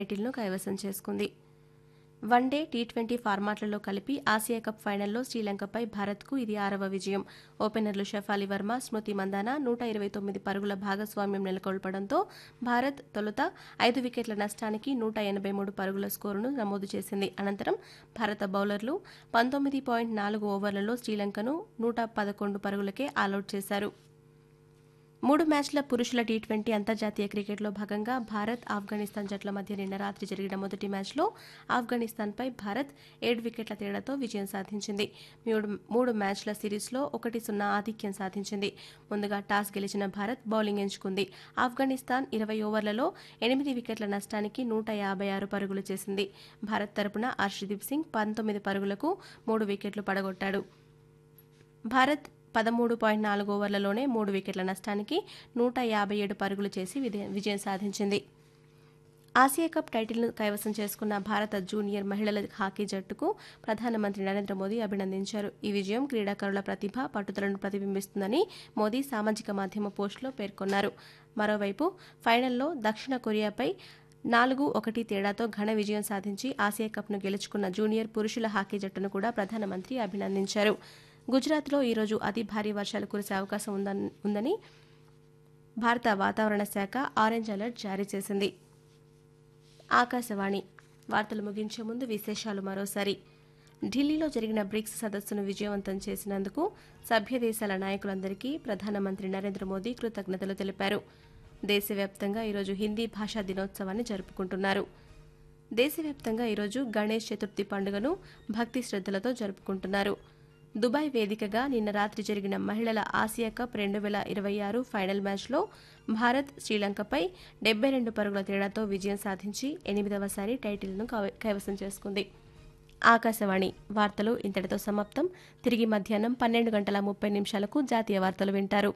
టైటిల్ను కైవసం చేసుకుంది వన్డే టీ ట్వంటీ ఫార్మాట్లలో కలిపి ఆసియా కప్ ఫైనల్లో శ్రీలంకపై భారత్కు ఇది ఆరవ విజయం ఓపెనర్లు షఫాలి వర్మ స్మృతి మందాన నూట ఇరవై తొమ్మిది పరుగుల భాగస్వామ్యం నెలకొల్పడంతో భారత్ తొలుత ఐదు వికెట్ల నష్టానికి నూట ఎనభై మూడు పరుగుల స్కోరును నమోదు చేసింది అనంతరం భారత బౌలర్లు పంతొమ్మిది పాయింట్ నాలుగు ఓవర్లలో శ్రీలంకను నూట పదకొండు పరుగులకే ఆలౌట్ చేశారు మూడు మ్యాచ్ల పురుషుల టీ ట్వంటీ అంతర్జాతీయ క్రికెట్లో భాగంగా భారత్ ఆఫ్ఘనిస్తాన్ జట్ల మధ్య నిన్న రాత్రి జరిగిన మొదటి మ్యాచ్లో ఆఫ్ఘనిస్తాన్పై భారత్ ఏడు వికెట్ల తేడాతో విజయం సాధించింది మూడు మూడు మ్యాచ్ల సిరీస్లో ఒకటి సున్నా ఆధిక్యం సాధించింది ముందుగా టాస్ గెలిచిన భారత్ బౌలింగ్ ఎంచుకుంది ఆఫ్ఘనిస్తాన్ ఇరవై ఓవర్లలో ఎనిమిది వికెట్ల నష్టానికి నూట యాభై ఆరు పరుగులు చేసింది భారత్ తరపున హర్షదీప్ సింగ్ పంతొమ్మిది పరుగులకు మూడు వికెట్లు పడగొట్టాడు భారత్ పదమూడు పాయింట్ నాలుగు ఓవర్లలోనే మూడు వికెట్ల నష్టానికి నూట యాభై ఏడు పరుగులు చేసి విదే- విజయం సాధించింది ఆసియా కప్ టైటిల్ను కైవసం చేసుకున్న భారత జూనియర్ మహిళల హాకీ జట్టుకు ప్రధానమంత్రి నరేంద్ర మోదీ అభినందించారు ఈ విజయం క్రీడాకారుల ప్రతిభ పట్టుదలను ప్రతిబింబిస్తుందని మోదీ సామాజిక మాధ్యమ పోస్టులో పేర్కొన్నారు మరోవైపు ఫైనల్లో దక్షిణ కొరియాపై నాలుగు ఒకటి తేడాతో ఘన విజయం సాధించి ఆసియా కప్ను గెలుచుకున్న జూనియర్ పురుషుల హాకీ జట్టును కూడా ప్రధానమంత్రి అభినందించారు గుజరాత్లో ఈరోజు అతి భారీ వర్షాలు కురిసే అవకాశం ఉందన్- ఉందని భారత వాతావరణ శాఖ ఆరెంజ్ అలర్ట్ జారీ చేసింది ఆకాశవాణి వార్తలు ముగించే ముందు విశేషాలు మరోసారి ఢిల్లీలో జరిగిన బ్రిక్స్ సదస్సును విజయవంతం చేసినందుకు సభ్య దేశాల నాయకులందరికీ ప్రధానమంత్రి నరేంద్ర మోదీ కృతజ్ఞతలు తెలిపారు దేశవ్యాప్తంగా ఈరోజు హిందీ భాషా దినోత్సవాన్ని జరుపుకుంటున్నారు దేశవ్యాప్తంగా ఈరోజు గణేష్ చతుర్థి పండుగను భక్తి శ్రద్ధలతో జరుపుకుంటున్నారు దుబాయ్ వేదికగా నిన్న రాత్రి జరిగిన మహిళల ఆసియా కప్ రెండు వేల ఇరవై ఆరు ఫైనల్ మ్యాచ్లో భారత్ శ్రీలంకపై డెబ్బై రెండు పరుగుల తేడాతో విజయం సాధించి ఎనిమిదవసారి టైటిల్ను కవ- కైవసం చేసుకుంది ఆకాశవాణి వార్తలు ఇంతటితో సమాప్తం తిరిగి మధ్యాహ్నం పన్నెండు గంటల ముప్పై నిమిషాలకు జాతీయ వార్తలు వింటారు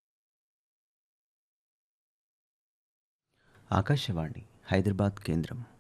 ఆకాశవాణి హైదరాబాద్ కేంద్రం